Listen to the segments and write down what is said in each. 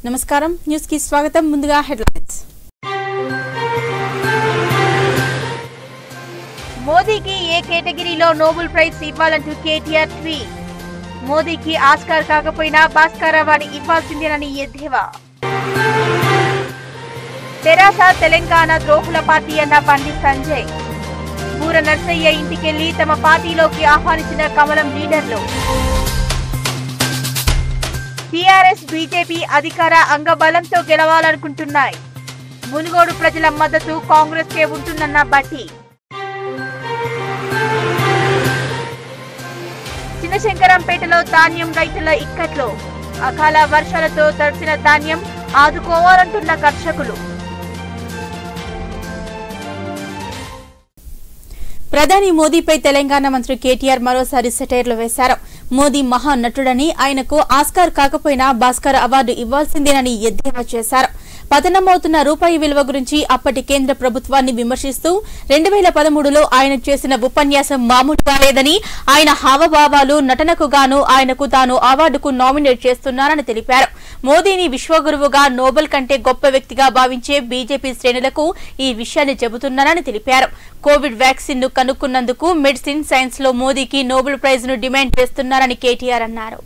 నమస్కారం న్యూస్ కి స్వాగతం ముందుగా హెడ్లైన్స్ మోదీకి ఏ కేటగిరీలో నోబెల్ ప్రైజ్ ఇవ్వాలంటూ కేటీఆర్ ట్వీట్ మోదీకి ఆస్కార్ కాకపోయినా భాస్కర్ అవార్డు ఇవ్వాల్సిందేనని ఎద్దేవా తెరాస తెలంగాణ ద్రోహుల పార్టీ అన్న పండిత్ సంజయ్ బూర నర్సయ్య ఇంటికెళ్లి తమ పార్టీలోకి ఆహ్వానించిన కమలం లీడర్లు టీఆర్ఎస్ బీజేపీ అధికార అంగబలంతో గెలవాలనుకుంటున్నాయి మునుగోడు ప్రజల మద్దతు కాంగ్రెస్ కే ఉంటుందన్న బట్టి చిన్నశంకరంపేటలో ధాన్యం రైతుల ఇక్కట్లో అకాల వర్షాలతో తడిసిన ధాన్యం ఆదుకోవాలంటున్న కర్షకులు ప్రధాని మోదీపై తెలంగాణ మంత్రి కేటీఆర్ మరోసారి సెటైర్లు వేశారు మోదీ మహా నటుడని ఆయనకు ఆస్కార్ కాకపోయినా భాస్కర్ అవార్డు ఇవ్వాల్సిందేనని ఎద్దేవా చేశారు పతనమవుతున్న రూపాయి విలువ గురించి అప్పటి కేంద్ర ప్రభుత్వాన్ని విమర్శిస్తూ రెండు వేల పదమూడులో ఆయన చేసిన ఉపన్యాసం మామూలుగా లేదని ఆయన హావభావాలు నటనకు గాను ఆయనకు తాను అవార్డుకు నామినేట్ చేస్తున్నారని తెలిపారు మోదీని విశ్వగురువుగా నోబెల్ కంటే గొప్ప వ్యక్తిగా భావించే బీజేపీ శ్రేణులకు ఈ విషయాన్ని చెబుతున్నారని తెలిపారు కోవిడ్ వ్యాక్సిన్ ను కనుక్కున్నందుకు మెడిసిన్ సైన్స్ లో మోదీకి నోబెల్ ప్రైజ్ ను డిమాండ్ చేస్తున్నారని కేటీఆర్ అన్నారు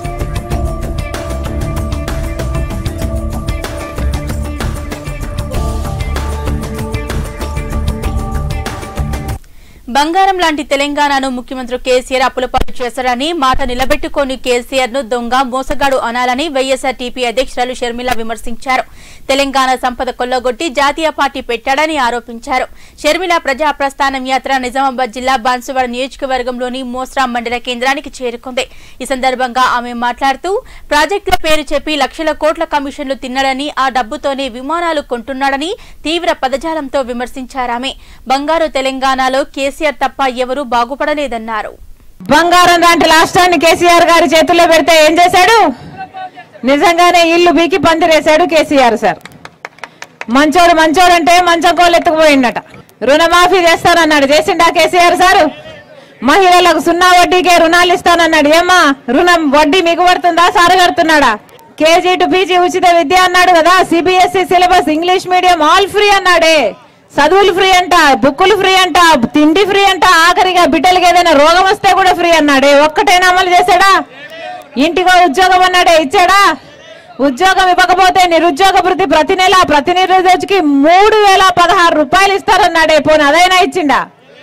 బంగారం లాంటి తెలంగాణను ముఖ్యమంత్రి కేసీఆర్ అప్పులపాటు చేశారని మాట నిలబెట్టుకోని కేసీఆర్ ను దొంగ మోసగాడు అనాలని వైఎస్ఆర్ టీపీ అధ్యక్షురాలు షర్మిల విమర్శించారు తెలంగాణ సంపద కొల్లగొట్టి జాతీయ పార్టీ పెట్టాడని ఆరోపించారు షర్మిల ప్రజా ప్రస్థానం యాత్ర నిజామాబాద్ జిల్లా బాన్సువాడ నియోజకవర్గంలోని మోస్రా మండల కేంద్రానికి చేరుకుంది ఈ సందర్భంగా ఆమె మాట్లాడుతూ ప్రాజెక్టుల పేరు చెప్పి లక్షల కోట్ల కమిషన్లు తిన్నాడని ఆ డబ్బుతోనే విమానాలు కొంటున్నాడని తీవ్ర పదజాలంతో విమర్శించారామె బంగారు తెలంగాణలో కేసీఆర్ తప్ప ఎవరూ బాగుపడలేదన్నారు బంగారం లాంటి రాష్ట్రాన్ని కేసీఆర్ గారి చేతుల్లో పెడితే ఏం చేశాడు నిజంగానే ఇల్లు బీకి పందిరేశాడు కేసీఆర్ సార్ మంచోడు మంచోడు అంటే మంచం కోళ్ళు ఎత్తుకుపోయిండట రుణమాఫీ చేస్తానన్నాడు చేసిండా కేసీఆర్ సారు మహిళలకు సున్నా వడ్డీకే రుణాలు ఇస్తానన్నాడు ఏమ్మా రుణం వడ్డీ మీకు పడుతుందా సారు కడుతున్నాడా కేజీ టు పీజీ ఉచిత విద్య అన్నాడు కదా CBSE syllabus English medium all free అన్నాడే చదువులు ఫ్రీ అంట బుక్కులు ఫ్రీ అంట తిండి ఫ్రీ అంట ఆఖరిగా బిడ్డలకి ఏదైనా రోగం వస్తే కూడా ఫ్రీ అన్నాడే ఒక్కటైనా అమలు చేశాడా ఇంటికో ఉద్యోగం అన్నాడే ఇచ్చాడా ఉద్యోగం ఇవ్వకపోతే నిరుద్యోగ వృత్తి ప్రతి నెల ప్రతి నిరుద్యోగికి మూడు వేల పదహారు రూపాయలు ఇస్తారన్నాడే పోనీ అదైనా ఇచ్చిండా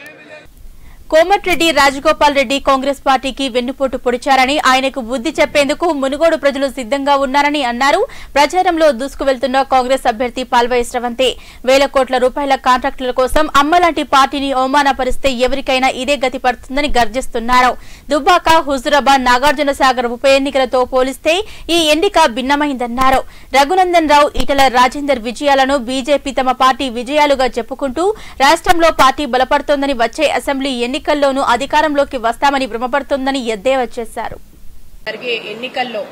కోమటిరెడ్డి రాజగోపాల్ రెడ్డి కాంగ్రెస్ పార్టీకి వెన్నుపోటు పొడిచారని ఆయనకు బుద్ధి చెప్పేందుకు మునుగోడు ప్రజలు సిద్ధంగా ఉన్నారని అన్నారు ప్రచారంలో దూసుకు వెళ్తున్న కాంగ్రెస్ అభ్యర్థి పాల్వాయి స్రవంతి వేల కోట్ల రూపాయల కాంట్రాక్టుల కోసం అమ్మలాంటి పార్టీని అవమానపరిస్తే ఎవరికైనా ఇదే గతి పడుతుందని గర్జిస్తున్నారు దుబ్బాక హుజురాబాద్ నాగార్జున సాగర్ ఉప ఎన్నికలతో పోలిస్తే ఈ ఎన్నిక భిన్నమైందన్నారు రఘునందన్ రావు ఈటల రాజేందర్ విజయాలను బీజేపీ తమ పార్టీ విజయాలుగా చెప్పుకుంటూ రాష్ట్రంలో పార్టీ బలపడుతోందని వచ్చే అసెంబ్లీ ఎన్నికల్లోనూ అధికారంలోకి వస్తామని భ్రమపడుతోందని ఎద్దేవా చేశారు జరిగే ఎన్నికల్లో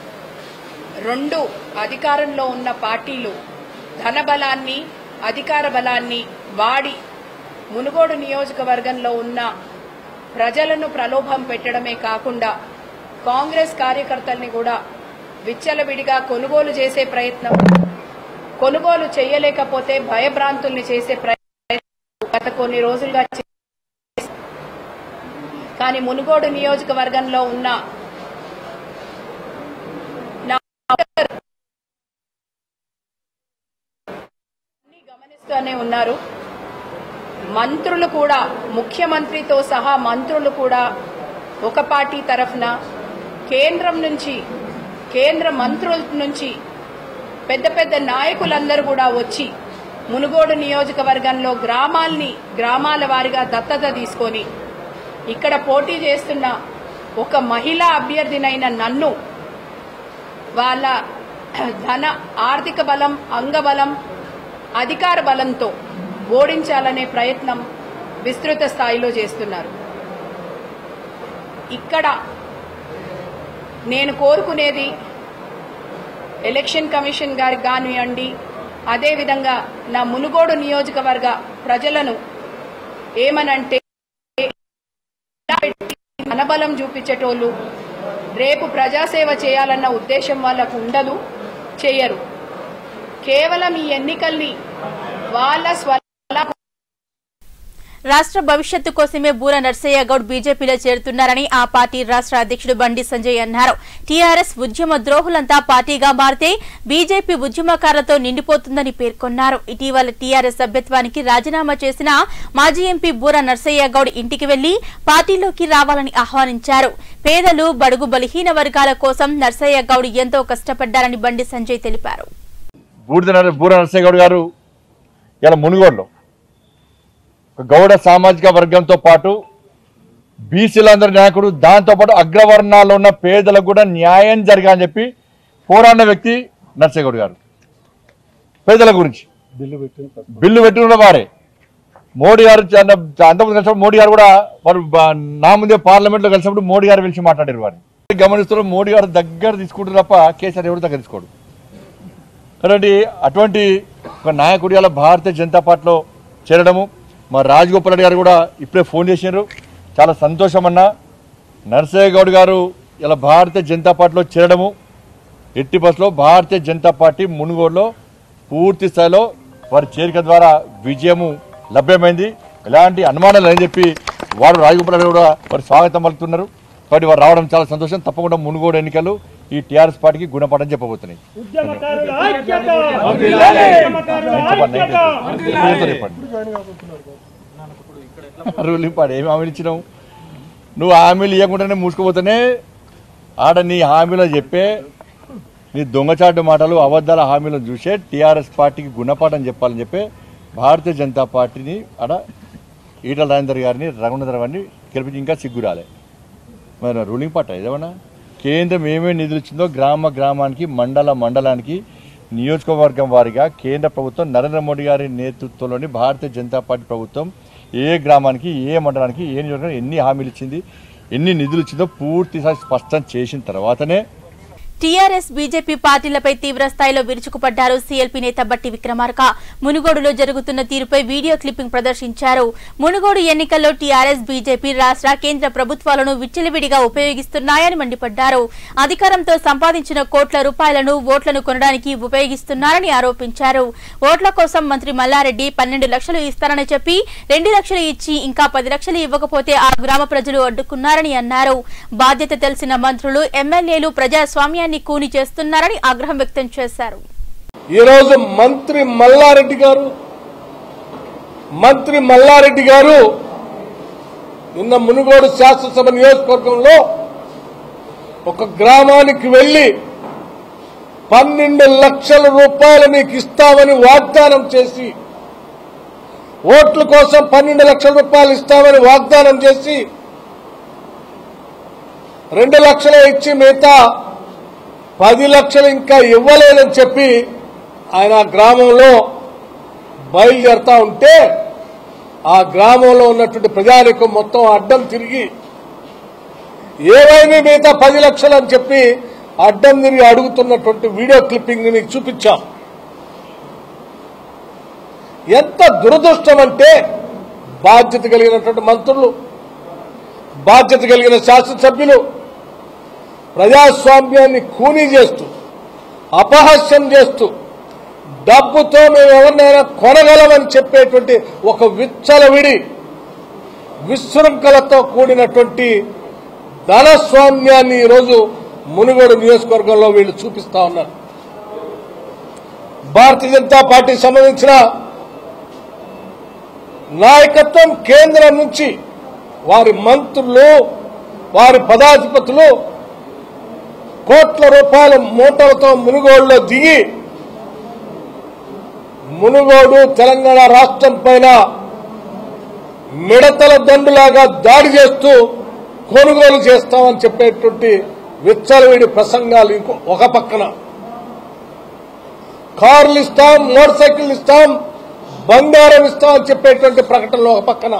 రెండు అధికారంలో ఉన్న పార్టీలు ధనబలాన్ని అధికార బలాన్ని వాడి మునుగోడు నియోజకవర్గంలో ఉన్న ప్రజలను ప్రలోభం పెట్టడమే కాకుండా కాంగ్రెస్ కార్యకర్తల్ని కూడా విచ్చలవిడిగా కొనుగోలు చేసే ప్రయత్నం కొనుగోలు చేయలేకపోతే భయభ్రాంతుల్ని చేసే ప్రయత్నం గత కొన్ని రోజులుగా చే- కానీ మునుగోడు నియోజకవర్గంలో ఉన్న నా అన్ని గమనిస్తూనే ఉన్నారు మంత్రులు కూడా ముఖ్యమంత్రితో సహా మంత్రులు కూడా ఒక పార్టీ తరఫున కేంద్రం నుంచి కేంద్ర మంత్రుల నుంచి పెద్ద పెద్ద నాయకులందరూ కూడా వచ్చి మునుగోడు నియోజకవర్గంలో గ్రామాల్ని గ్రామాల వారిగా దత్తత తీసుకొని ఇక్కడ పోటీ చేస్తున్న ఒక మహిళా అభ్యర్థినైన నన్ను వాళ్ళ ధన ఆర్థిక బలం అంగబలం అధికార బలంతో ఓడించాలనే ప్రయత్నం విస్తృత స్థాయిలో చేస్తున్నారు ఇక్కడ నేను కోరుకునేది ఎలక్షన్ కమిషన్ గారికి కానివ్వండి అదేవిధంగా నా మునుగోడు నియోజకవర్గ ప్రజలను ఏమనంటే అనబలం చూపించేటోళ్ళు రేపు ప్రజాసేవ చేయాలన్న ఉద్దేశం వాళ్ళకు ఉండదు చేయరు కేవలం ఈ ఎన్నికల్ని వాళ్ళ స్వలా రాష్ట్ర భవిష్యత్తు కోసమే బూర నర్సయ్య గౌడ్ బీజేపీలో చేరుతున్నారని ఆ పార్టీ రాష్ట్ర అధ్యక్షుడు బండి సంజయ్ అన్నారు టీఆర్ఎస్ ఉద్యమ ద్రోహులంతా పార్టీగా మారితే బీజేపీ ఉద్యమకారులతో నిండిపోతుందని పేర్కొన్నారు ఇటీవల టీఆర్ఎస్ సభ్యత్వానికి రాజీనామా చేసిన మాజీ ఎంపీ బూర నర్సయ్య గౌడ్ ఇంటికి వెళ్లి పార్టీలోకి రావాలని ఆహ్వానించారు పేదలు బడుగు బలహీన వర్గాల కోసం నర్సయ్య గౌడ్ ఎంతో కష్టపడ్డారని బండి సంజయ్ తెలిపారు బూడిద నర- బూర నరసింహ గౌడ్ గారు ఇలా మునుగోడులో ఒక గౌడ సామాజిక వర్గంతో పాటు బీసీలందరి నాయకుడు దాంతోపాటు అగ్రవర్ణాల్లో ఉన్న పేదలకు కూడా న్యాయం జరగాలని చెప్పి పోరాడిన వ్యక్తి నరసింహగౌడ్ గారు పేదల గురించి బిల్లు పెట్టుకున్న వారే మోడీ గారు చ- అంతకుముందు కలిసినప్పుడు మోడీ గారు కూడా వారు బ- నా ముందే పార్లమెంట్లో కలిసినప్పుడు మోడీ గారు పిలిచి మాట్లాడారు వారిని గమనిస్తున్న మోడీ గారు దగ్గర తీసుకుంటారు తప్ప కేసీఆర్ ఎవరు దగ్గర తీసుకోడు కాబట్టి అటువంటి ఒక నాయకుడి అలా భారతీయ జనతా పార్టీలో చేరడము మా రాజగోపాల్ రెడ్డి గారు కూడా ఇప్పుడే ఫోన్ చేసినారు చాలా సంతోషం అన్న నరసయ్య గౌడ్ గారు ఇలా భారతీయ జనతా పార్టీలో చేరడము ఎట్టి బస్సులో భారతీయ జనతా పార్టీ మునుగోడులో పూర్తి స్థాయిలో వారి చేరిక ద్వారా విజయము లభ్యమైంది ఎలాంటి అనుమానాలు అని చెప్పి వారు రాజగోపాల్ రెడ్డి కూడా వారి స్వాగతం పలుకుతున్నారు కాబట్టి వారు రావడం చాలా సంతోషం తప్పకుండా మునుగోడు ఎన్నికలు ఈ టీఆర్ఎస్ పార్టీకి గుణపాఠం చెప్పబోతున్నాయి ఉద్యమకారుల ఐక్యత ఉద్యమకారుల చెప్పండి, ఐక్యత మీతో చెప్పండి రూలింగ్ పాడు ఏమి హామీలు ఇచ్చినావు నువ్వు హామీలు ఇవ్వకుండానే మూసుకుపోతేనే ఆడ నీ హామీలో చెప్పే నీ దొంగచాటు మాటలు అబద్ధాల హామీలను చూసే టీఆర్ఎస్ పార్టీకి గుణపాఠం చెప్పాలని చెప్పి భారతీయ జనతా పార్టీని ఆడ ఈటల రాజేందర్ గారిని రఘునందర్ గారిని గెలిపించి ఇంకా సిగ్గురాలే మరి రూలింగ్ పార్టీ ఏదేమన్నా కేంద్రం ఏమేమి నిధులు ఇచ్చిందో గ్రామ గ్రామానికి మండల మండలానికి నియోజకవర్గం వారిగా కేంద్ర ప్రభుత్వం నరేంద్ర మోడీ గారి నేతృత్వంలోని భారతీయ జనతా పార్టీ ప్రభుత్వం ఏ గ్రామానికి ఏ మండలానికి ఏ నియోజకవర్గం ఎన్ని హామీలు ఇచ్చింది ఎన్ని నిధులు ఇచ్చిందో పూర్తిసారి స్పష్టం చేసిన తర్వాతనే టీఆర్ఎస్ బీజేపీ పార్టీలపై తీవ్ర స్థాయిలో విరుచుకుపడ్డారు సీఎల్పీ నేత బట్టి విక్రమార్క మునుగోడులో జరుగుతున్న తీరుపై వీడియో క్లిప్పింగ్ ప్రదర్శించారు మునుగోడు ఎన్నికల్లో టీఆర్ఎస్ బీజేపీ రాష్ట్ర కేంద్ర ప్రభుత్వాలను విచ్చలవిడిగా ఉపయోగిస్తున్నాయని మండిపడ్డారు అధికారంతో సంపాదించిన కోట్ల రూపాయలను ఓట్లను కొనడానికి ఉపయోగిస్తున్నారని ఆరోపించారు ఓట్ల కోసం మంత్రి మల్లారెడ్డి పన్నెండు లక్షలు ఇస్తారని చెప్పి రెండు లక్షలు ఇచ్చి ఇంకా పది లక్షలు ఇవ్వకపోతే ఆ గ్రామ ప్రజలు అడ్డుకున్నారని అన్నారు బాధ్యత తెలిసిన మంత్రులు ఎమ్మెల్యేలు ప్రజాస్వామ్యాన్ని కూని చేస్తున్నారని ఆగ్రహం వ్యక్తం చేశారు ఈరోజు మంత్రి మల్లారెడ్డి గారు మంత్రి మల్లారెడ్డి గారు నిన్న మునుగోడు శాసనసభ నియోజకవర్గంలో ఒక గ్రామానికి వెళ్లి పన్నెండు లక్షల రూపాయలు మీకు ఇస్తామని వాగ్దానం చేసి ఓట్ల కోసం పన్నెండు లక్షల రూపాయలు ఇస్తామని వాగ్దానం చేసి రెండు లక్షలే ఇచ్చి మిగతా పది లక్షలు ఇంకా ఇవ్వలేదని చెప్పి ఆయన ఆ గ్రామంలో బయలుదేరుతా ఉంటే ఆ గ్రామంలో ఉన్నటువంటి ప్రజానికం మొత్తం అడ్డం తిరిగి ఏమైనా మిగతా పది లక్షలు అని చెప్పి అడ్డం తిరిగి అడుగుతున్నటువంటి వీడియో క్లిప్పింగ్ మీకు చూపించాం ఎంత దురదృష్టం అంటే బాధ్యత కలిగినటువంటి మంత్రులు బాధ్యత కలిగిన శాసనసభ్యులు ప్రజాస్వామ్యాన్ని కూనీ చేస్తూ అపహాస్యం చేస్తూ డబ్బుతో మేము ఎవరినైనా కొనగలమని చెప్పేటువంటి ఒక విచ్చలవిడి విశృంఖలతో కూడినటువంటి ధనస్వామ్యాన్ని ఈరోజు మునుగోడు నియోజకవర్గంలో వీళ్ళు చూపిస్తా ఉన్నారు భారతీయ జనతా పార్టీకి సంబంధించిన నాయకత్వం కేంద్రం నుంచి వారి మంత్రులు వారి పదాధిపతులు కోట్ల రూపాయల మూటలతో మునుగోడులో దిగి మునుగోడు తెలంగాణ రాష్ట్రం పైన మిడతల దండులాగా దాడి చేస్తూ కొనుగోలు చేస్తామని చెప్పేటువంటి విచ్చలవిడి ప్రసంగాలు ఇంకో ఒక పక్కన కార్లు ఇస్తాం మోటార్ సైకిల్ ఇస్తాం బంగారం ఇస్తాం అని చెప్పేటువంటి ప్రకటనలు ఒక పక్కన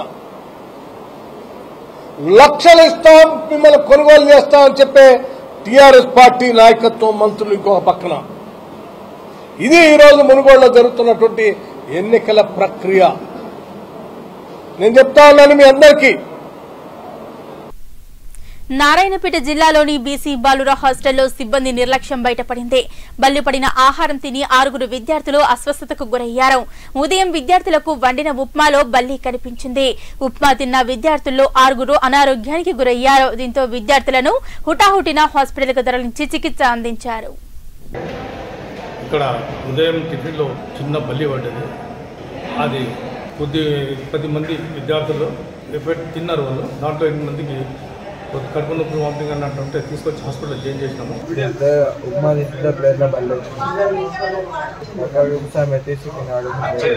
లక్షలు ఇస్తాం మిమ్మల్ని కొనుగోలు చేస్తామని చెప్పే టీఆర్ఎస్ పార్టీ నాయకత్వం మంత్రులు ఇంకొక పక్కన ఇది ఈరోజు మునుగోడులో జరుగుతున్నటువంటి ఎన్నికల ప్రక్రియ నేను చెప్తా ఉన్నాను మీ అందరికీ నారాయణపేట జిల్లాలోని బీసీ బాలుర హాస్టల్లో సిబ్బంది నిర్లక్ష్యం బయటపడింది బల్లిపడిన ఆహారం తిని ఆరుగురు విద్యార్థులు అస్వస్థతకు గురయ్యారు ఉదయం విద్యార్థులకు వండిన ఉప్మాలో బల్లి కనిపించింది ఉప్మా తిన్న విద్యార్థుల్లో ఆరుగురు అనారోగ్యానికి గురయ్యారు దీంతో విద్యార్థులను హుటాహుటిన హాస్పిటల్కు తరలించి చికిత్స అందించారు ఇక్కడ ఉదయం టిఫిన్లో చిన్న బల్లి పడ్డది అది కొద్ది పది మంది విద్యార్థులు ఎఫెక్ట్ తిన్నారు వాళ్ళు దాంట్లో ఎనిమిది మందికి కడుపు నొప్పి వామిటింగ్ అన్నట్టు ఉంటే తీసుకొచ్చి హాస్పిటల్ చేంజ్ చేసినాము తింటే ఉప్మా తింటే ప్లేట్లో బల్ల ఒక ఉప్మా తీసి తిన్నాడు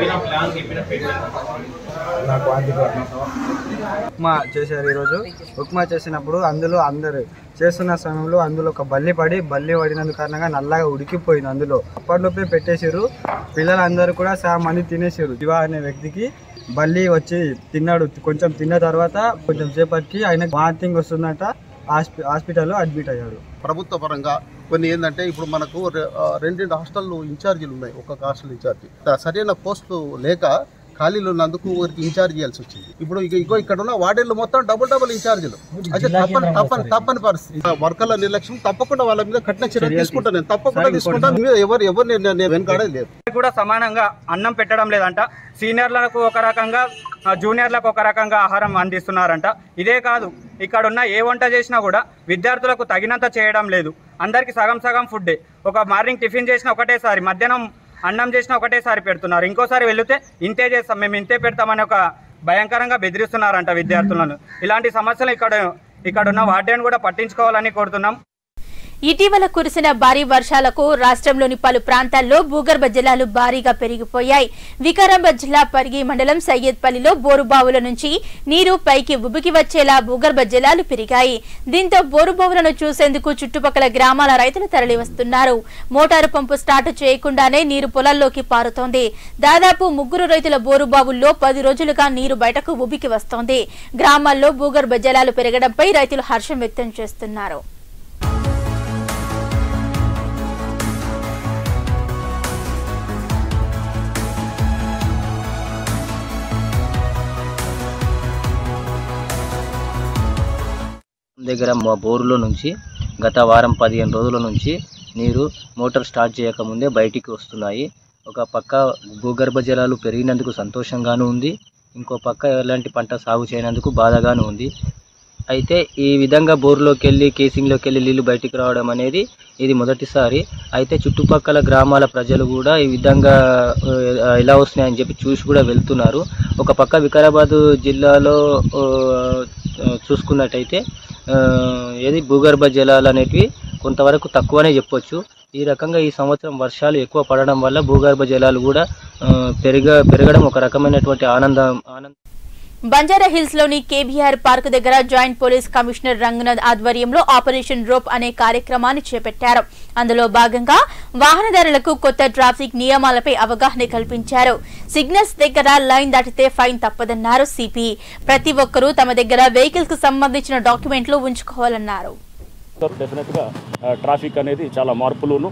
నాకు వాంతి కారణం. ఉప్మా చేశారు ఈరోజు ఉప్మా చేసినప్పుడు అందులో అందరు చేస్తున్న సమయంలో అందులో ఒక బల్లి పడి బల్లి పడినందు కారణంగా నల్లగా ఉడికిపోయింది అందులో అప్పటిలోపే పెట్టేసారు పిల్లలందరూ కూడా సగం మంది తినేసారు శివ అనే వ్యక్తికి బల్లి వచ్చి తిన్నాడు కొంచెం తిన్న తర్వాత కొంచెం సేపటికి ఆయన వాంతింగ్ వస్తుందట హాస్పి హాస్పిటల్లో అడ్మిట్ అయ్యాడు ప్రభుత్వ పరంగా కొన్ని ఏంటంటే ఇప్పుడు మనకు రె- ఆ, రెండింటి హాస్టల్లో ఇన్ఛార్జీలు ఉన్నాయి ఒక్కొక్క హాస్టల్ ఇన్ఛార్జి దా- సరైన పోస్టు లేక ఖాళీలు ఉన్నందుకు ఊరికి ఇన్ఛార్జ్ చేయాల్సి వచ్చింది ఇప్పుడు ఇక ఇగో ఇక్కడ ఉన్న వార్డెన్లు మొత్తం డబుల్ డబుల్ ఇన్ఛార్జీలు అయితే తప్పని తప్పని తప్పని పరిస్థితి ఆ వర్కర్ల నిర్లక్ష్యం తప్పకుండా వాళ్ళ మీద కఠిన చర్యలు తీసుకుంటాను నేను తప్పకుండా తీసుకుంటాను మీద ఎవరు ఎవరు నేను నేను వెనకాడే లేదు కూడా సమానంగా అన్నం పెట్టడం లేదంట సీనియర్లకు ఒక రకంగా ఆ, జూనియర్లకు ఒక రకంగా ఆహారం అందిస్తున్నారంట ఇదే కాదు ఇక్కడ ఉన్న ఏ వంట చేసినా కూడా విద్యార్థులకు తగినంత చేయడం లేదు అందరికీ సగం సగం ఫుడ్డే ఒక మార్నింగ్ టిఫిన్ చేసిన ఒకటేసారి మధ్యాహ్నం అన్నం చేసిన ఒకటేసారి పెడుతున్నారు ఇంకోసారి వెళితే ఇంతే చేస్తాం మేము ఇంతే పెడతామని ఒక భయంకరంగా బెదిరిస్తున్నారంట విద్యార్థులను ఇలాంటి సమస్యలు ఇక్కడ ఇక్కడ ఉన్న వార్డెన్ కూడా పట్టించుకోవాలని కోరుతున్నాం ఇటీవల కురిసిన భారీ వర్షాలకు రాష్ట్రంలోని పలు ప్రాంతాల్లో భూగర్భ జలాలు భారీగా పెరిగిపోయాయి వికారాబాద్ జిల్లా పరిగి మండలం సయ్యద్పల్లిలో బోరుబావుల నుంచి నీరు పైకి ఉబికి వచ్చేలా భూగర్భ జలాలు పెరిగాయి దీంతో బోరుబావులను చూసేందుకు చుట్టుపక్కల గ్రామాల రైతులు తరలివస్తున్నారు మోటారు పంపు స్టార్ట్ చేయకుండానే నీరు పొలాల్లోకి పారుతోంది దాదాపు ముగ్గురు రైతుల బోరుబావుల్లో పది రోజులుగా నీరు బయటకు ఉబికి వస్తోంది గ్రామాల్లో భూగర్భ జలాలు పెరగడంపై రైతులు హర్షం వ్యక్తం చేస్తున్నారు దగ్గర మా బోరులో నుంచి గత వారం పదిహేను రోజుల నుంచి నీరు మోటార్ స్టార్ట్ చేయకముందే బయటికి వస్తున్నాయి ఒక పక్క భూగర్భ జలాలు పెరిగినందుకు సంతోషంగాను ఉంది ఇంకో పక్క ఎలాంటి పంట సాగు చేయనందుకు బాధగాను ఉంది అయితే ఈ విధంగా బోర్లోకి వెళ్ళి కేసింగ్లోకి వెళ్ళి నీళ్లు బయటికి రావడం అనేది ఇది మొదటిసారి అయితే చుట్టుపక్కల గ్రామాల ప్రజలు కూడా ఈ విధంగా ఆ, ఎలా వస్తున్నాయని చెప్పి చూసి కూడా వెళ్తున్నారు ఒక పక్క వికారాబాద్ జిల్లాలో ఆ, చూసుకున్నట్టయితే ఆ, ఏది భూగర్భ జలాలు అనేటివి కొంతవరకు తక్కువనే చెప్పొచ్చు ఈ రకంగా ఈ సంవత్సరం వర్షాలు ఎక్కువ పడడం వల్ల భూగర్భ జలాలు కూడా ఆ, పెరగ పెరగడం ఒక రకమైనటువంటి ఆనందం ఆనందం బంజారా హిల్స్ లోని కేబీఆర్ పార్క్ దగ్గర జాయింట్ పోలీస్ కమిషనర్ రంగనాథ్ ఆధ్వర్యంలో ఆపరేషన్ రోప్ అనే కార్యక్రమాన్ని చేపట్టారు అందులో భాగంగా వాహనదారులకు కొత్త ట్రాఫిక్ నియమాలపై అవగాహన కల్పించారు సిగ్నల్స్ దగ్గర లైన్ దాటితే ఫైన్ తప్పదన్నారు సిపి ప్రతి ఒక్కరూ తమ దగ్గర వెహికల్స్ కు సంబంధించిన డాక్యుమెంట్లు ఉంచుకోవాలన్నారు డెఫినెట్గా ట్రాఫిక్ అనేది చాలా మార్పులును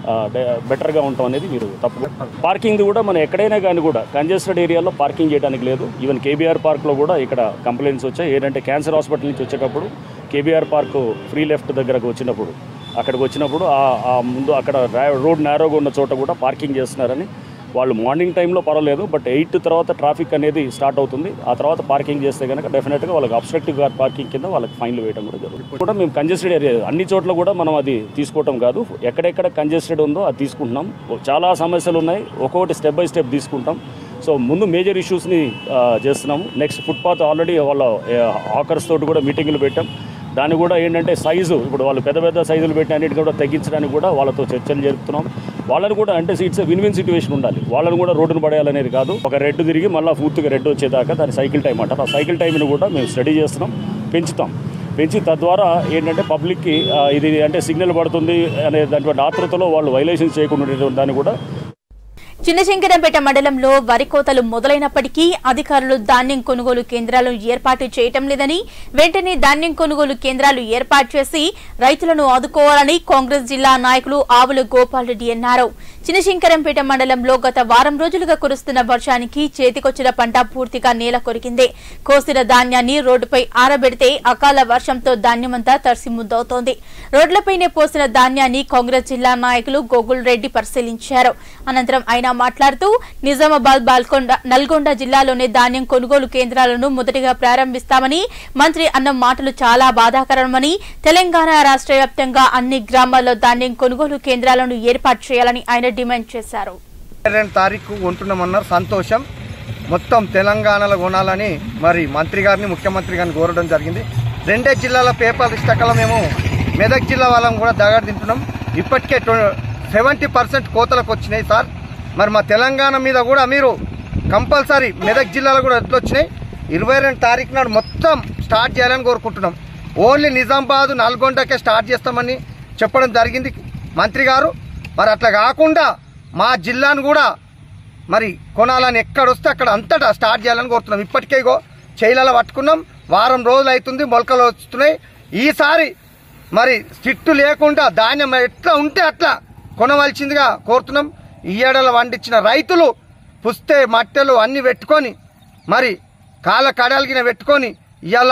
బెటర్గా ఉండటం అనేది మీరు తప్పు పార్కింగ్ కూడా మనం ఎక్కడైనా కానీ కూడా కంజెస్టెడ్ ఏరియాలో పార్కింగ్ చేయడానికి లేదు ఈవెన్ కేబీఆర్ పార్క్లో కూడా ఇక్కడ కంప్లైంట్స్ వచ్చాయి ఏంటంటే క్యాన్సర్ హాస్పిటల్ నుంచి వచ్చేటప్పుడు కేబీఆర్ పార్క్ ఫ్రీ లెఫ్ట్ దగ్గరకు వచ్చినప్పుడు అక్కడికి వచ్చినప్పుడు ఆ- ఆ ముందు అక్కడ రా- రోడ్ నేరోగా ఉన్న చోట కూడా పార్కింగ్ చేస్తున్నారని వాళ్ళు మార్నింగ్ టైంలో పర్వాలేదు బట్ ఎయిట్ తర్వాత ట్రాఫిక్ అనేది స్టార్ట్ అవుతుంది ఆ తర్వాత పార్కింగ్ చేస్తే కనుక డెఫినెట్గా వాళ్ళకి అబ్స్ట్రక్టివ్ పార్కింగ్ కింద వాళ్ళకి ఫైన్లు వేయడం కూడా జరుగుతుంది కూడా మేము కంజెస్టెడ్ ఏరియా అన్ని చోట్ల కూడా మనం అది తీసుకోవటం కాదు ఎక్కడెక్కడ కంజెస్టెడ్ ఉందో అది తీసుకుంటున్నాం చాలా సమస్యలు ఉన్నాయి ఒక్కొక్కటి స్టెప్ బై స్టెప్ తీసుకుంటాం సో ముందు మేజర్ ఇష్యూస్ని చేస్తున్నాము నెక్స్ట్ ఫుట్పాత్ ఆల్రెడీ వాళ్ళ ఆకర్స్ తోటి కూడా మీటింగ్లు పెట్టాం దాన్ని కూడా ఏంటంటే సైజు ఇప్పుడు వాళ్ళు పెద్ద పెద్ద సైజులు పెట్టి అన్నిటి కూడా తగ్గించడానికి కూడా వాళ్ళతో చర్చలు జరుపుతున్నాం వాళ్ళని కూడా అంటే ఇట్స్ విన్ విన్ సిచ్యువేషన్ ఉండాలి వాళ్ళని కూడా రోడ్డును పడేయాలనేది కాదు ఒక రెడ్ తిరిగి మళ్ళీ పూర్తిగా రెడ్ వచ్చేదాకా దాని సైకిల్ టైం అంటారు ఆ సైకిల్ టైంని కూడా మేము స్టడీ చేస్తున్నాం పెంచుతాం పెంచి తద్వారా ఏంటంటే పబ్లిక్కి ఆ, ఇది అంటే సిగ్నల్ పడుతుంది అనే దాంట్లో ఆతృతలో వాళ్ళు వైలేషన్స్ చేయకుండా ఉండేటువంటి దాన్ని కూడా చిన్నశంకరంపేట మండలంలో వరి కోతలు మొదలైనప్పటికీ అధికారులు ధాన్యం కొనుగోలు కేంద్రాలను ఏర్పాటు చేయటం లేదని వెంటనే ధాన్యం కొనుగోలు కేంద్రాలు ఏర్పాటు చేసి రైతులను ఆదుకోవాలని కాంగ్రెస్ జిల్లా నాయకులు ఆవుల గోపాల్ రెడ్డి అన్నారు చినశంకరంపేట మండలంలో గత వారం రోజులుగా కురుస్తున్న వర్షానికి చేతికొచ్చిన పంట పూర్తిగా నేల కొరికింది కోసిన ధాన్యాన్ని రోడ్డుపై ఆరబెడితే అకాల వర్షంతో ధాన్యమంతా తడిసి ముద్దవుతోంది రోడ్లపైనే పోసిన ధాన్యాన్ని కాంగ్రెస్ జిల్లా నాయకులు గోగుల్ రెడ్డి పరిశీలించారు అనంతరం ఆయన మాట్లాడుతూ నిజామాబాద్ బాల్కొండ నల్గొండ జిల్లాలోనే ధాన్యం కొనుగోలు కేంద్రాలను మొదటిగా ప్రారంభిస్తామని మంత్రి అన్న మాటలు చాలా బాధాకరమని తెలంగాణ రాష్ట్ర వ్యాప్తంగా అన్ని గ్రామాల్లో ధాన్యం కొనుగోలు కేంద్రాలను ఏర్పాటు చేయాలని ఆయన డిమాండ్ చేశారు రెండు తారీఖు ఉంటున్నామన్నారు సంతోషం మొత్తం తెలంగాణలో కొనాలని మరి మంత్రి గారిని ముఖ్యమంత్రి గారిని కోరడం జరిగింది రెండే జిల్లాల పేపర్ ఇష్టకల మేము మెదక్ జిల్లా వాళ్ళం కూడా దగాడు తింటున్నాం ఇప్పటికే సెవెంటీ పర్సెంట్ కోతలకు వచ్చినాయి సార్ మరి మా తెలంగాణ మీద కూడా మీరు కంపల్సరీ మెదక్ జిల్లాలో కూడా ఎట్లా వచ్చినాయి ఇరవై రెండు తారీఖు నాడు మొత్తం స్టార్ట్ చేయాలని కోరుకుంటున్నాం ఓన్లీ నిజామాబాద్ నల్గొండకే స్టార్ట్ చేస్తామని చెప్పడం జరిగింది మంత్రి గారు మరి అట్లా కాకుండా మా జిల్లాను కూడా మరి కొనాలని ఎక్కడొస్తే అక్కడ అంతటా స్టార్ట్ చేయాలని కోరుతున్నాం ఇప్పటికే ఇగో చైలలో పట్టుకున్నాం వారం రోజులు అవుతుంది మొలకలు వస్తున్నాయి ఈసారి మరి స్టిట్టు లేకుండా ధాన్యం ఎట్లా ఉంటే అట్లా కొనవలసిందిగా కోరుతున్నాం ఈ ఏడల వండించిన రైతులు పుస్తే మట్టెలు అన్ని పెట్టుకొని మరి కాళ్ళ కడలిగిన పెట్టుకొని ఇవాళ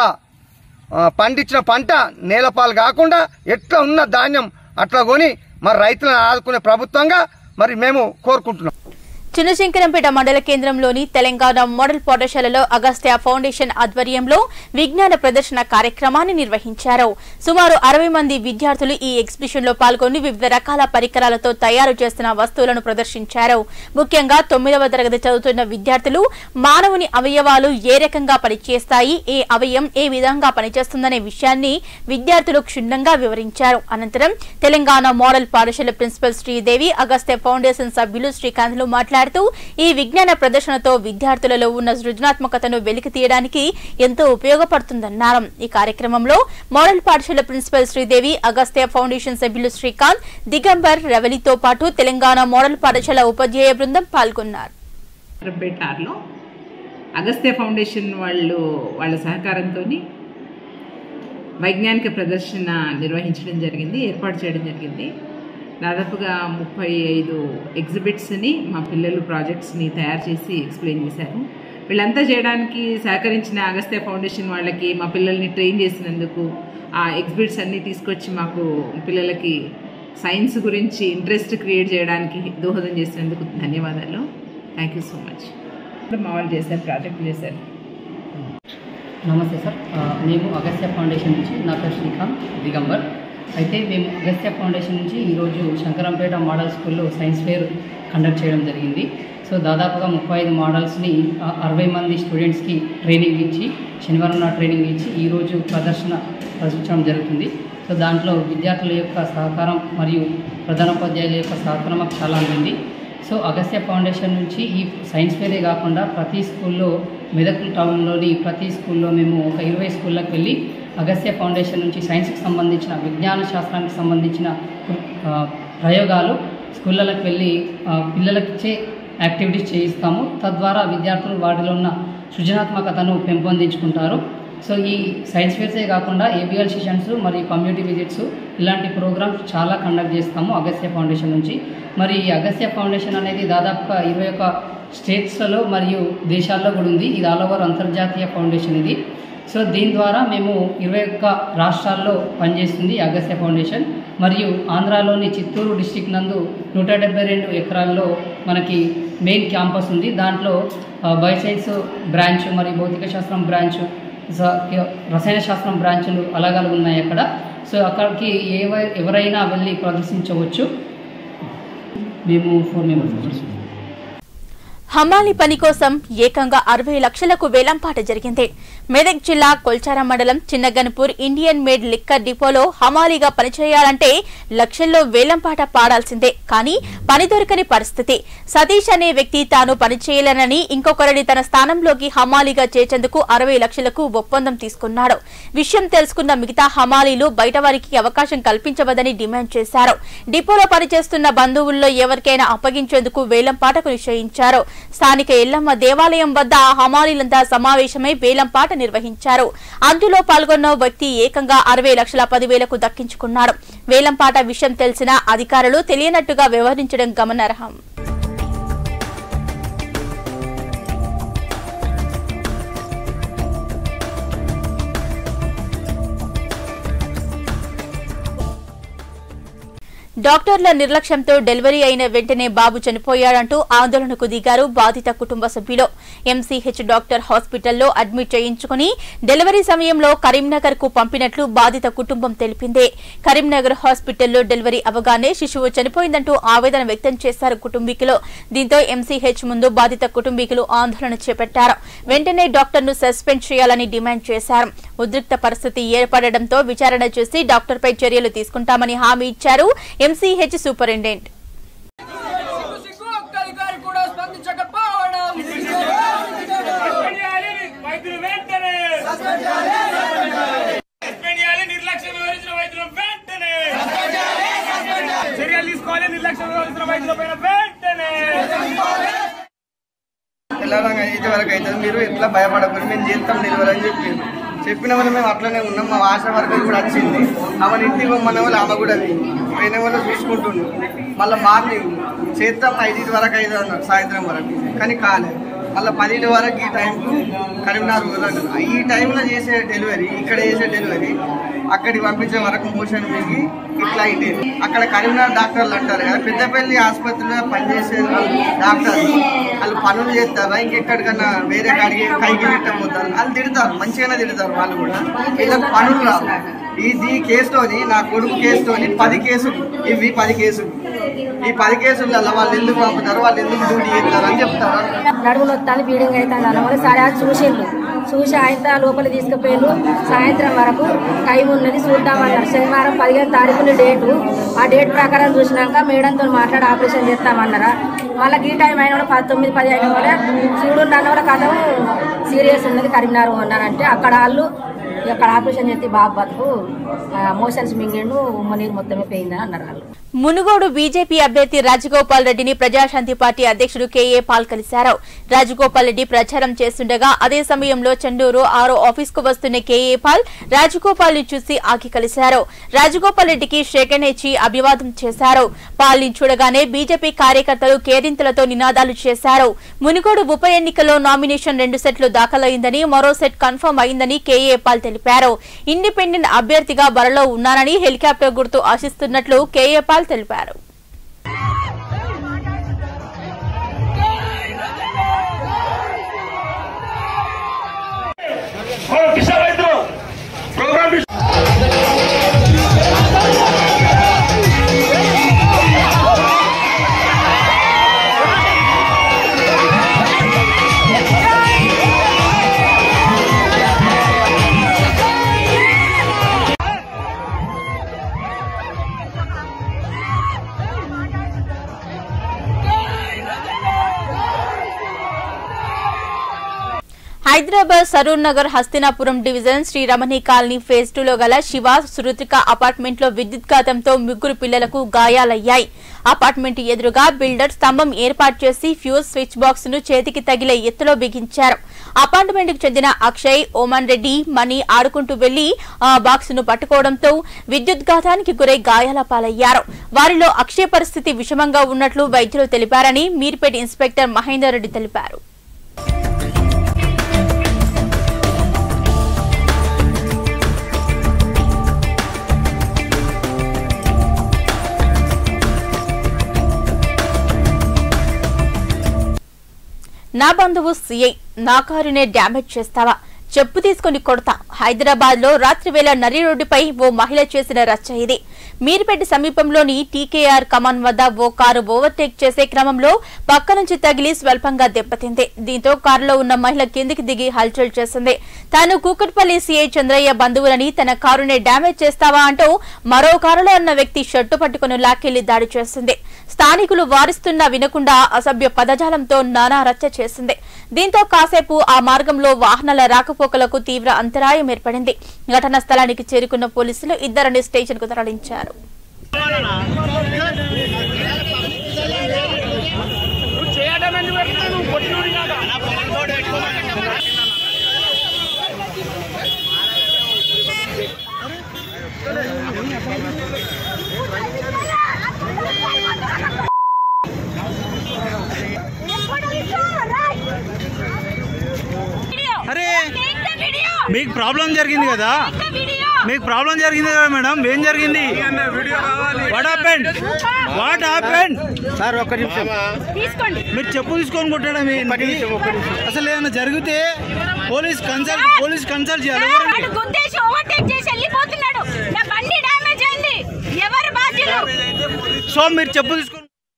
పండించిన పంట నేలపాలు కాకుండా ఎట్లా ఉన్న ధాన్యం అట్లా కొని మరి రైతులను ఆదుకునే ప్రభుత్వంగా మరి మేము కోరుకుంటున్నాం చిన్నశంకరంపేట మండల కేంద్రంలోని తెలంగాణ మోడల్ పాఠశాలలో అగస్త్య ఫౌండేషన్ ఆధ్వర్యంలో విజ్ఞాన ప్రదర్శన కార్యక్రమాన్ని నిర్వహించారు సుమారు అరవై మంది విద్యార్థులు ఈ ఎగ్జిబిషన్ లో పాల్గొని వివిధ రకాల పరికరాలతో తయారు చేస్తున్న వస్తువులను ప్రదర్శించారు ముఖ్యంగా తొమ్మిదవ తరగతి చదువుతున్న విద్యార్థులు మానవుని అవయవాలు ఏ రకంగా పనిచేస్తాయి ఏ అవయం ఏ విధంగా పనిచేస్తుందనే విషయాన్ని విద్యార్థులు క్షుణ్ణంగా వివరించారు అనంతరం తెలంగాణ మోడల్ పాఠశాల ప్రిన్సిపల్ శ్రీదేవి అగస్త్య ఫౌండేషన్ సభ్యులు శ్రీకాంత్లు మాట్లాడుతూ ఈ విజ్ఞాన ప్రదర్శనతో విద్యార్థులలో ఉన్న సృజనాత్మకతను వెలికి తీయడానికి ఎంతో ఉపయోగపడుతుందన్నారు ఈ కార్యక్రమంలో మోడల్ పాఠశాల ప్రిన్సిపల్ శ్రీదేవి అగస్త్య ఫౌండేషన్ సభ్యులు శ్రీకాంత్ దిగంబర్ రవలితో పాటు తెలంగాణ మోడల్ పాఠశాల ఉపాధ్యాయ బృందం పాల్గొన్నారు పేటార్లో అగస్త్య ఫౌండేషన్ వాళ్ళు వాళ్ళ సహకారంతో వైజ్ఞానిక ప్రదర్శన నిర్వహించడం జరిగింది ఏర్పాటు చేయడం జరిగింది దాదాపుగా ముప్పై ఐదు ఎగ్జిబిట్స్ని మా పిల్లలు ప్రాజెక్ట్స్ని తయారు చేసి ఎక్స్ప్లెయిన్ చేశారు వీళ్ళంతా చేయడానికి సహకరించిన అగస్త్య ఫౌండేషన్ వాళ్ళకి మా పిల్లల్ని ట్రైన్ చేసినందుకు ఆ ఎగ్జిబిట్స్ అన్నీ తీసుకొచ్చి మాకు పిల్లలకి సైన్స్ గురించి ఇంట్రెస్ట్ క్రియేట్ చేయడానికి దోహదం చేసినందుకు ధన్యవాదాలు థ్యాంక్ యూ సో మచ్ మా వాళ్ళు చేశారు ప్రాజెక్ట్ చేశారు నమస్తే సార్ ఆ, మేము అగస్త్య ఫౌండేషన్ నుంచి నా పేరు శ్రీకాంత్ దిగంబర్ అయితే మేము అగస్త్య ఫౌండేషన్ నుంచి ఈరోజు శంకరంపేట మోడల్ స్కూల్లో సైన్స్ ఫేర్ కండక్ట్ చేయడం జరిగింది సో దాదాపుగా ముప్పై ఐదు మోడల్స్ని ఆ, అరవై మంది స్టూడెంట్స్కి ట్రైనింగ్ ఇచ్చి శనివారం నాడు ట్రైనింగ్ ఇచ్చి ఈరోజు ప్రదర్శన ప్రదర్శించడం జరుగుతుంది సో దాంట్లో విద్యార్థుల యొక్క సహకారం మరియు ప్రధానోపాధ్యాయుల యొక్క సహకారం మాకు చాలా అందింది సో అగస్త్య ఫౌండేషన్ నుంచి ఈ సైన్స్ ఫేరే కాకుండా ప్రతి స్కూల్లో మెదక్ టౌన్లోని ప్రతి స్కూల్లో మేము ఒక ఇరవై స్కూళ్ళకి వెళ్ళి అగస్త్య ఫౌండేషన్ నుంచి సైన్స్కి సంబంధించిన విజ్ఞాన శాస్త్రానికి సంబంధించిన ఆ, ప్రయోగాలు స్కూళ్ళకి వెళ్ళి ఆ, పిల్లలకి ఇచ్చే యాక్టివిటీస్ చేయిస్తాము తద్వారా విద్యార్థులు వాటిలో ఉన్న సృజనాత్మకతను పెంపొందించుకుంటారు సో ఈ సైన్స్ ఫేర్సే కాకుండా ఏబిఎల్ సెషన్స్ మరియు కమ్యూనిటీ విజిట్స్ ఇలాంటి ప్రోగ్రామ్స్ చాలా కండక్ట్ చేస్తాము అగస్త్య ఫౌండేషన్ నుంచి మరి ఈ అగస్త్య ఫౌండేషన్ అనేది దాదాపుగా ఇరవై ఒక స్టేట్స్లలో మరియు దేశాల్లో కూడా ఉంది ఇది ఆల్ ఓవర్ అంతర్జాతీయ ఫౌండేషన్ ఇది సో దీని ద్వారా మేము ఇరవై ఒక్క రాష్ట్రాల్లో పనిచేస్తుంది ఈ అగస్త్య ఫౌండేషన్ మరియు ఆంధ్రాలోని చిత్తూరు డిస్టిక్ నందు నూట డెబ్బై రెండు ఎకరాల్లో మనకి మెయిన్ క్యాంపస్ ఉంది దాంట్లో బయోసైన్స్ బ్రాంచ్ మరియు భౌతిక శాస్త్రం బ్రాంచ్ స- రసాయన శాస్త్రం బ్రాంచులు అలాగలు ఉన్నాయి అక్కడ సో అక్కడికి ఏవ ఎవరైనా వెళ్ళి ప్రదర్శించవచ్చు మేము ఫోర్ మెంబర్స్ హమాలి పని కోసం ఏకంగా అరవై లక్షలకు వేలంపాట జరిగింది మెదక్ జిల్లా కొల్చార మండలం చిన్నగన్పూర్ ఇండియన్ మేడ్ లిక్కర్ డిపోలో హమాలీగా పనిచేయాలంటే లక్షల్లో వేలంపాట పాడాల్సిందే కానీ పని దొరకని పరిస్థితి సతీష్ అనే వ్యక్తి తాను పనిచేయలేనని ఇంకొకరిని తన స్థానంలోకి హమాలీగా చేర్చేందుకు అరవై లక్షలకు ఒప్పందం తీసుకున్నాడు విషయం తెలుసుకున్న మిగతా హమాలీలు బయట వారికి అవకాశం కల్పించవద్దని డిమాండ్ చేశారు డిపోలో పనిచేస్తున్న బంధువుల్లో ఎవరికైనా అప్పగించేందుకు వేలంపాటకు నిశ్చయించారు స్థానిక ఎల్లమ్మ దేవాలయం వద్ద హమాలీలంతా సమావేశమై వేలంపాట నిర్వహించారు అందులో పాల్గొన్న వ్యక్తి ఏకంగా అరవై లక్షల పదివేలకు దక్కించుకున్నాడు వేలంపాట విషయం తెలిసిన అధికారులు తెలియనట్టుగా వ్యవహరించడం గమనార్హం డాక్టర్ల నిర్లక్ష్యంతో డెలివరీ అయిన వెంటనే బాబు చనిపోయాడంటూ ఆందోళనకు దిగారు బాధిత కుటుంబ సభ్యులు ఎంసీహెచ్ డాక్టర్ హాస్పిటల్లో అడ్మిట్ చేయించుకుని డెలివరీ సమయంలో కరీంనగర్ కు పంపినట్లు బాధిత కుటుంబం తెలిపింది కరీంనగర్ హాస్పిటల్లో డెలివరీ అవగానే శిశువు చనిపోయిందంటూ ఆవేదన వ్యక్తం చేశారు కుటుంబీకులు దీంతో ఎంసీహెచ్ ముందు బాధిత కుటుంబీకులు ఆందోళన చేపట్టారు వెంటనే డాక్టర్ను సస్పెండ్ చేయాలని డిమాండ్ చేశారు ఉద్రిక్త పరిస్థితి ఏర్పడడంతో విచారణ చేసి డాక్టర్పై చర్యలు తీసుకుంటామని హామీ ఇచ్చారు ఎంసీహెచ్ సూపరింటెండెంట్ వైద్యులు వెంటనే నిర్లక్ష్యం వివరించిన వైద్యులు వెంటనే చర్యలు తీసుకోవాలి నిర్లక్ష్యం వివరించిన వైద్యుల పైన వెంటనే తెల్లారంగా అయితే వరకు అవుతుంది మీరు ఎట్లా భయపడకూడదు మేము చేస్తాం డెలివరీ అని చెప్పింది చెప్పిన వాళ్ళు మేము అట్లనే ఉన్నాం మా ఆశ వరకు కూడా వచ్చింది ఆమె ఇంటికి పొమ్మన్న వాళ్ళు ఆమె కూడా పోయిన వాళ్ళు చూసుకుంటుండు మళ్ళీ మార్నింగ్ చేస్తాం ఐదింటి వరకు ఐదు అన్నారు సాయంత్రం వరకు కానీ కాలేదు మళ్ళీ పదింటి వరకు ఈ టైంకు కరీంనగర్ వదలంటారు ఈ టైంలో చేసే డెలివరీ ఇక్కడ చేసే డెలివరీ అక్కడికి పంపించే వరకు మోషన్ మిగి ఇట్లా అయింది అక్కడ కరీంనగర్ డాక్టర్లు అంటారు కదా పెద్దపల్లి ఆసుపత్రిలో పనిచేసే వాళ్ళు డాక్టర్లు వాళ్ళు పనులు చేస్తారా ఇంకెక్కడికన్నా వేరే కాడికి కైకి పెట్టకపోతారు వాళ్ళు తిడతారు మంచిగానే తిడతారు వాళ్ళు కూడా వీళ్ళకి పనులు రావు ఇది కేసుతోని నా కొడుకు కేసుతోని పది కేసులు ఇవి పది కేసులు ఈ పది కేసులలో వాళ్ళు ఎందుకు పంపుతారు వాళ్ళు ఎందుకు డ్యూటీ చేస్తారు అని చెప్తారు నడుము నొత్తాను బీడింగ్ అవుతుంది అన్నమాట సరే అది చూసిండు చూసి ఆయన లోపల తీసుకుపోయిండు సాయంత్రం వరకు టైం ఉన్నది చూద్దామన్నారు శనివారం పదిహేను తారీఖున డేటు ఆ డేట్ ప్రకారం చూసినాక మేడంతో మాట్లాడి ఆపరేషన్ చేస్తామన్నారా వాళ్ళకి ఈ టైం అయిన కూడా పంతొమ్మిది పది అయిన కూడా చూడు అన్న కూడా కథ సీరియస్ ఉన్నది కరీంనగర్ ఉన్నారంటే అక్కడ వాళ్ళు అక్కడ ఆపరేషన్ చేస్తే బాబు బతుకు మోషన్స్ మింగిండు ఉమ్మ నీరు మొత్తమే పోయిందని అన్నారు వాళ్ళు మునుగోడు బీజేపీ అభ్యర్థి రాజగోపాల్ రెడ్డిని ప్రజాశాంతి పార్టీ అధ్యక్షుడు కేఏ పాల్ కలిశారు రాజగోపాల్ రెడ్డి ప్రచారం చేస్తుండగా అదే సమయంలో చండూరు ఆరో ఆఫీస్ కు వస్తున్న కేఏ పాల్ రాజగోపాల్ ని చూసి ఆగి కలిశారు రాజగోపాల్ రెడ్డికి షేకన్ ఇచ్చి అభివాదం చేశారు పాల్ ని చూడగానే బీజేపీ కార్యకర్తలు కేరింతలతో నినాదాలు చేశారు మునుగోడు ఉప ఎన్నికల్లో నామినేషన్ రెండు సెట్లు దాఖలైందని మరో సెట్ కన్ఫర్మ్ అయిందని కేఏ పాల్ తెలిపారు ఇండిపెండెంట్ అభ్యర్థిగా బరిలో ఉన్నానని హెలికాప్టర్ గుర్తు ఆశిస్తున్నట్లు కేఏ పాల్ తెలిపారు Hyderabad Saroor Nagar Hastinapuram division Shri Ramani colony phase టూలో గల శివ సురుత్రిక అపార్ట్మెంట్ లో విద్యుత్ఘాతంతో ముగ్గురు పిల్లలకు గాయాలయ్యాయి అపార్ట్మెంట్ ఎదురుగా బిల్డర్ స్తంభం ఏర్పాటు చేసి ఫ్యూజ్ స్విచ్ బాక్స్ ను చేతికి తగిలే ఎత్తులో బిగించారు అపార్ట్మెంట్ కు చెందిన అక్షయ్ ఓమన్ రెడ్డి మణి ఆడుకుంటూ వెళ్లి ఆ బాక్స్ ను పట్టుకోవడంతో విద్యుత్ఘాతానికి గురై గాయాల పాలయ్యారు వారిలో అక్షయ్ పరిస్థితి విషమంగా ఉన్నట్లు వైద్యులు తెలిపారని మీర్పేట్ ఇన్స్పెక్టర్ మహేందర్ రెడ్డి తెలిపారు నా బంధువు సిఐ నా కారునే డ్యామేజ్ చేస్తావా చెప్పు తీసుకుని కొడతా హైదరాబాద్ లో రాత్రి వేళ నరి రోడ్డుపై ఓ మహిళ చేసిన రచ్చ ఇది మీర్పేట సమీపంలోని టీకేఆర్ కమాన్ వద్ద ఓ కారు ఓవర్టేక్ చేసే క్రమంలో పక్క నుంచి తగిలి స్వల్పంగా దెబ్బతింది దీంతో కారులో ఉన్న మహిళ కిందికి దిగి హల్చల్ చేసింది తాను కూకట్పల్లి సీఐ చంద్రయ్య బంధువులని తన కారునే డ్యామేజ్ చేస్తావా అంటూ మరో కారులో ఉన్న వ్యక్తి షర్టు పట్టుకుని లాక్కెళ్లి దాడి చేసింది స్థానికులు వారిస్తున్నా వినకుండా అసభ్య పదజాలంతో నానా రచ్చ చేసింది దీంతో కాసేపు ఆ మార్గంలో వాహనాల రాకపోకలకు తీవ్ర అంతరాయం ఏర్పడింది ఘటనా స్థలానికి చేరుకున్న పోలీసులు ఇద్దరిని స్టేషన్ కు తరలించారు చేయడం ఎందుకు పెడతావు? అరే మీకు ప్రాబ్లం జరిగింది కదా మీకు ప్రాబ్లం జరిగింది కదా మేడం ఏం జరిగింది what happened what happened sir ఒక్క నిమిషం తీసుకోండి మీరు చెప్పు తీసుకొని కొట్టడం ఏంటి? అసలు ఏమైనా జరిగితే పోలీస్ కన్సల్ట్ పోలీస్ కన్సల్ట్ చేయాలి ఎవరండి? గుద్దేసి ఓవర్టేక్ చేసి వెళ్ళిపోతున్నాడు నా బండి డ్యామేజ్ అయింది ఎవరు బాధ్యులు సో మీరు చెప్పు తీసుకొని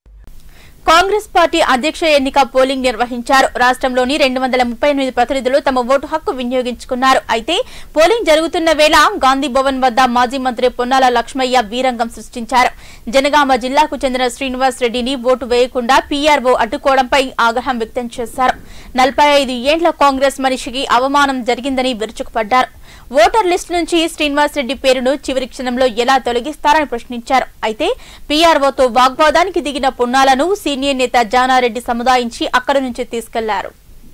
కాంగ్రెస్ పార్టీ అధ్యక్ష ఎన్నిక పోలింగ్ నిర్వహించారు రాష్ట్రంలోని రెండు వందల ముప్పై ఎనిమిది ప్రతినిధులు తమ ఓటు హక్కు వినియోగించుకున్నారు అయితే పోలింగ్ జరుగుతున్న వేళ గాంధీ భవన్ వద్ద మాజీ మంత్రి పొన్నాల లక్ష్మయ్య వీరంగం సృష్టించారు జనగామ జిల్లాకు చెందిన శ్రీనివాస్ రెడ్డిని ఓటు వేయకుండా పీఆర్ఓ అడ్డుకోవడంపై ఆగ్రహం వ్యక్తం చేశారు నలభై ఐదు ఏండ్ల కాంగ్రెస్ మనిషికి అవమానం జరిగిందని విరుచుకుపడ్డారు ఓటర్ లిస్టు నుంచి శ్రీనివాస్ రెడ్డి పేరును చివరి క్షణంలో ఎలా తొలగిస్తారని ప్రశ్నించారు అయితే పీఆర్ఓతో వాగ్వాదానికి దిగిన పున్నాలను సీనియర్ నేత జానారెడ్డి సముదాయించి అక్కడి నుంచి తీసుకెళ్లారు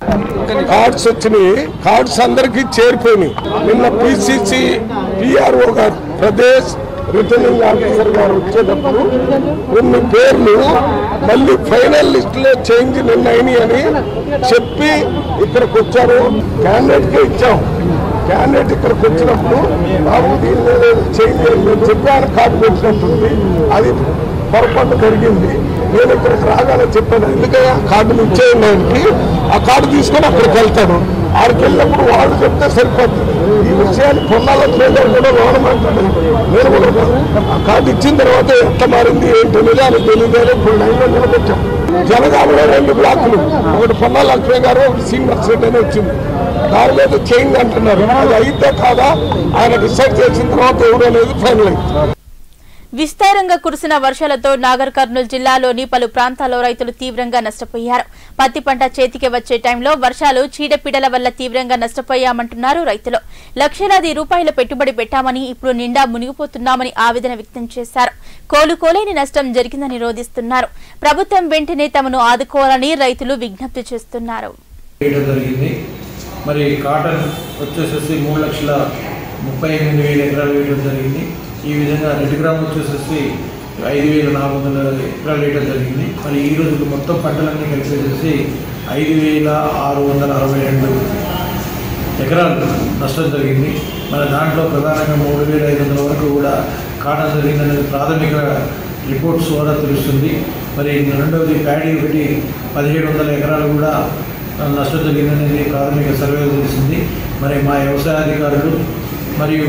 కార్డ్స్ వచ్చినాయి కార్డ్స్ అందరికీ చేరిపోయినాయి నిన్న పిసిసి పిఆర్ఓ గారు ప్రదేశ్ రిటర్నింగ్ ఆఫీసర్ గారు వచ్చేటప్పుడు కొన్ని పేర్లు మళ్ళీ ఫైనల్ లిస్ట్ లో చేంజ్ నిన్న అయినాయి అని చెప్పి ఇక్కడికి వచ్చారు క్యాండిడేట్ కి ఇచ్చాం క్యాండిడేట్ ఇక్కడికి వచ్చినప్పుడు బాబు దీని మీద చేంజ్ అయింది అని చెప్పి ఆయన కార్డు పెట్టినట్టుంది అది పొరపాటు జరిగింది నేను ఇక్కడికి రాగానే చెప్పాను ఎందుకయ్యా కార్డులు ఇచ్చేయండి ఆయనకి ఆ కార్డు తీసుకొని అక్కడికి వెళ్తాను ఆడికి వెళ్ళినప్పుడు వాళ్ళు చెప్తే సరిపోతుంది ఈ విషయాన్ని పొన్నాల ట్రేడర్ కూడా లోనమంటాడు నేను కూడా ఆ కార్డు ఇచ్చిన తర్వాత ఎంత మారింది ఏంటి అనేది ఆయన తెలియదు ఇప్పుడు లైన్లో నిలబెట్టాం జనగామలో రెండు బ్లాకులు ఒకటి పొన్నాల లక్ష్మి గారు ఒకటి శ్రీనివాస్ రెడ్డి అని వచ్చింది దాని మీద చేంజ్ అంటున్నారు అది అయితే కాదా ఆయన డిసైడ్ చేసిన తర్వాత ఎవరు అనేది ఫైనల్ అయింది విస్తారంగా కురిసిన వర్షాలతో నాగర్ కర్నూలు జిల్లాలోని పలు ప్రాంతాల్లో రైతులు తీవ్రంగా నష్టపోయారు పత్తి పంట చేతికి వచ్చే టైంలో వర్షాలు చీడపీడల వల్ల తీవ్రంగా నష్టపోయామంటున్నారు రైతులు లక్షలాది రూపాయల పెట్టుబడి పెట్టామని ఇప్పుడు నిండా మునిగిపోతున్నామని ఆవేదన వ్యక్తం చేశారు కోలుకోలేని నష్టం జరిగిందని రోధిస్తున్నారు ప్రభుత్వం వెంటనే తమను ఆదుకోవాలని రైతులు విజ్ఞప్తి చేస్తున్నారు వేయడం జరిగింది మరి కాటన్ వచ్చేసేసి మూడు లక్షల ముప్పై ఎనిమిది వేల ఎకరాలు వేయడం జరిగింది ఈ విధంగా రెడ్ గ్రామ్ వచ్చేసేసి ఐదు వేల నాలుగు వందల ఎకరాలు వేయడం జరిగింది మరి ఈ రోజు మొత్తం పంటలన్నీ కలిపేసేసి ఐదు వేల ఆరు వందల అరవై రెండు ఎకరాలు నష్టం జరిగింది మరి దాంట్లో ప్రధానంగా మూడు వేల ఐదు వందల వరకు కూడా కాటన్ జరిగిందనేది ప్రాథమిక రిపోర్ట్స్ ద్వారా తెలుస్తుంది మరి రెండవది ప్యాడీ ఒకటి పదిహేడు వందల ఎకరాలు కూడా నష్టం జరిగిందనేది ప్రాథమిక సర్వే తెలిసింది మరి మా వ్యవసాయ అధికారులు మరియు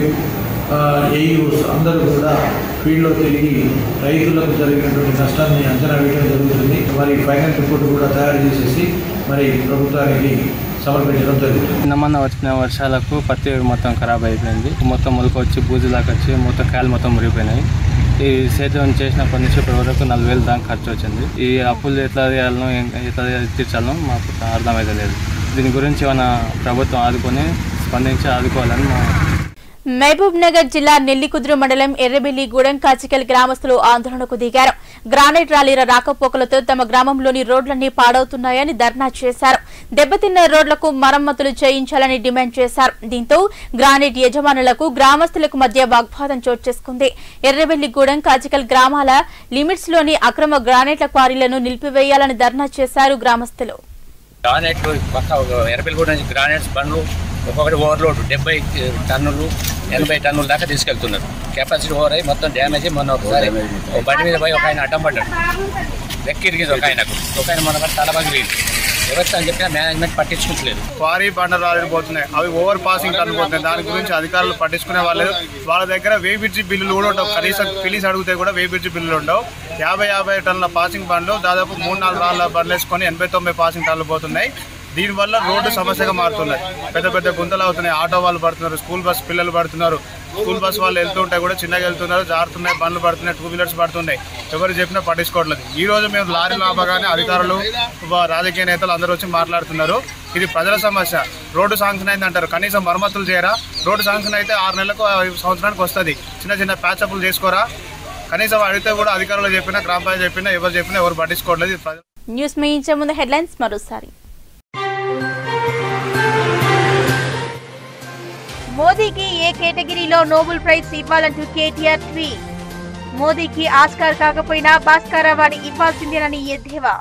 ఏఈఓస్ అందరూ కూడా ఫీల్డ్లో తిరిగి రైతులకు జరిగినటువంటి నష్టాన్ని అంచనా వేయడం జరుగుతుంది మరి ఫైనల్ రిపోర్ట్ కూడా తయారు చేసేసి మరి ప్రభుత్వానికి సమర్పించడం జరుగుతుంది నిన్న మొన్న వచ్చిన వర్షాలకు పత్తి మొత్తం ఖరాబ్ అయిపోయింది మొత్తం మొలక వచ్చి బూజులాగా వచ్చి మొత్తం కాయలు మొత్తం మురిగిపోయినాయి ఈ సేద్యం చేసినప్పటి నుంచి ఇప్పటి వరకు నలభై వేలు దాకా ఖర్చు వచ్చింది ఈ అప్పులు ఎట్లా చేయాలనో ఏం- ఎట్లా తీర్చాలనో మాకు అర్థమైతే లేదు దీని గురించి ఏమైనా ప్రభుత్వం ఆదుకొని స్పందించి ఆదుకోవాలని మా మహబూబ్ నగర్ జిల్లా నెల్లికుదురు మండలం ఎర్రబెల్లిగూడెం కాచికల్ గ్రామస్తులు ఆందోళనకు దిగారు గ్రానైట్ ర్యాలీల రాకపోకలతో తమ గ్రామంలోని రోడ్లన్నీ పాడవుతున్నాయని ధర్నా చేశారు దెబ్బతిన్న రోడ్లకు మరమ్మతులు చేయించాలని డిమాండ్ చేశారు దీంతో గ్రానైట్ యజమానులకు గ్రామస్తులకు మధ్య వాగ్వాదం చోటు చేసుకుంది ఎర్రబెల్లిగూడెం కాచికల్ గ్రామాల లిమిట్స్ లోని అక్రమ గ్రానైట్ల క్వారీలను నిలిపివేయాలని ధర్నా చేశారు గ్రామస్తులు గ్రానైట్ పక్క ఎర్రబెల్లిగూడ నుంచి గ్రానైట్స్ బండ్లు ఒక్కొక్కటి ఓవర్లోడ్ డెబ్బై టన్నులు ఎనభై టన్నుల దాకా తీసుకెళ్తున్నారు కెపాసిటీ ఓవర్ అయ్యి మొత్తం డ్యామేజ్ అయ్యి మొన్న ఒకసారి ఓ బండి మీద పోయి ఒక ఆయన అడ్డం పడ్డాడు వెక్కిరిగింది ఒక ఆయనకు ఒక ఆయన మన తల పగిలింది ఎవరికి అని చెప్పినా మేనేజ్మెంట్ పట్టించుకుంటలేదు క్వారీ బండరాలు పోతున్నాయి అవి ఓవర్ పాసింగ్ పోతున్నాయి దాని గురించి అధికారులు పట్టించుకునే వాళ్ళు వాళ్ళ దగ్గర వే బ్రిడ్జి బిల్లులు కూడా ఉండవు కనీసం పిలిచి అడిగితే కూడా వే బ్రిడ్జి బిల్లులు ఉండవు యాభై యాభై టన్నుల పాసింగ్ బండ్లు దాదాపు మూడు నాలుగు రాళ్ళ బండ్లు వేసుకొని ఎనభై తొంభై పాసింగ్ టన్నులు పోతున్నాయి దీనివల్ల రోడ్డు సమస్యగా మారుతున్నాయి పెద్ద పెద్ద గుంతలు అవుతున్నాయి ఆటో వాళ్ళు పడుతున్నారు స్కూల్ బస్ పిల్లలు పడుతున్నారు స్కూల్ బస్ వాళ్ళు వెళ్తుంటే కూడా చిన్నగా వెళ్తున్నారు జారుతున్నాయి బండ్లు పడుతున్నాయి టూ వీలర్స్ పడుతున్నాయి ఎవరు చెప్పినా పట్టించుకోవట్లేదు ఈ రోజు మేము లారీలు ఆపగానే అధికారులు వా- రాజకీయ నేతలు అందరూ వచ్చి మాట్లాడుతున్నారు ఇది ప్రజల సమస్య రోడ్డు శాంక్షన్ అయింది అంటారు కనీసం మరమ్మతులు చేయరా రోడ్డు శాంక్షన్ అయితే ఆరు నెలలకు ఆ సంవత్సరానికి వస్తుంది చిన్న చిన్న ప్యాచప్లు చేసుకోరా కనీసం అడిగితే కూడా అధికారులు చెప్పినా గ్రామ పంచాయతీ చెప్పినా ఎవరు చెప్పినా ఎవరు పట్టించుకోవట్లేదు ఇది ప్రజల న్యూస్ ముగించే ముందు హెడ్లైన్స్ మరోసారి మోదీకి ఏ కేటగిరీలో నోబెల్ ప్రైజ్ ఇవ్వాలంటూ కేటీఆర్ ట్వీట్ మోదీకి ఆస్కార్ కాకపోయినా భాస్కర్ అవార్డు ఇవ్వాల్సిందేనని ఎద్దేవా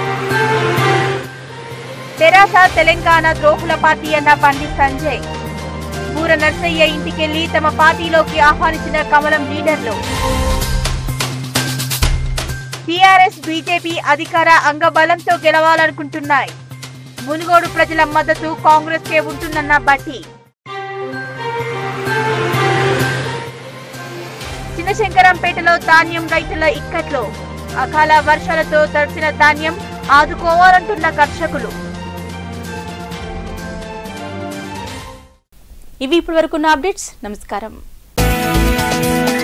తెరాస తెలంగాణ ద్రోహుల పార్టీ అన్న బండి సంజయ్ బూర నర్సయ్య ఇంటికెళ్లి తమ పార్టీలోకి ఆహ్వానించిన కమలం లీడర్లు టీఆర్ఎస్ బీజేపీ అధికార అంగబలంతో గెలవాలనుకుంటున్నాయి మునుగోడు ప్రజల మద్దతు కాంగ్రెస్ కే ఉంటుందన్న బట్టి చిన్నశంకరంపేటలో ధాన్యం రైతుల ఇక్కట్లో అకాల వర్షాలతో తడిసిన ధాన్యం ఆదుకోవాలంటున్న కర్షకులు ఇవి ఇప్పటి వరకున్న అప్డేట్స్ నమస్కారం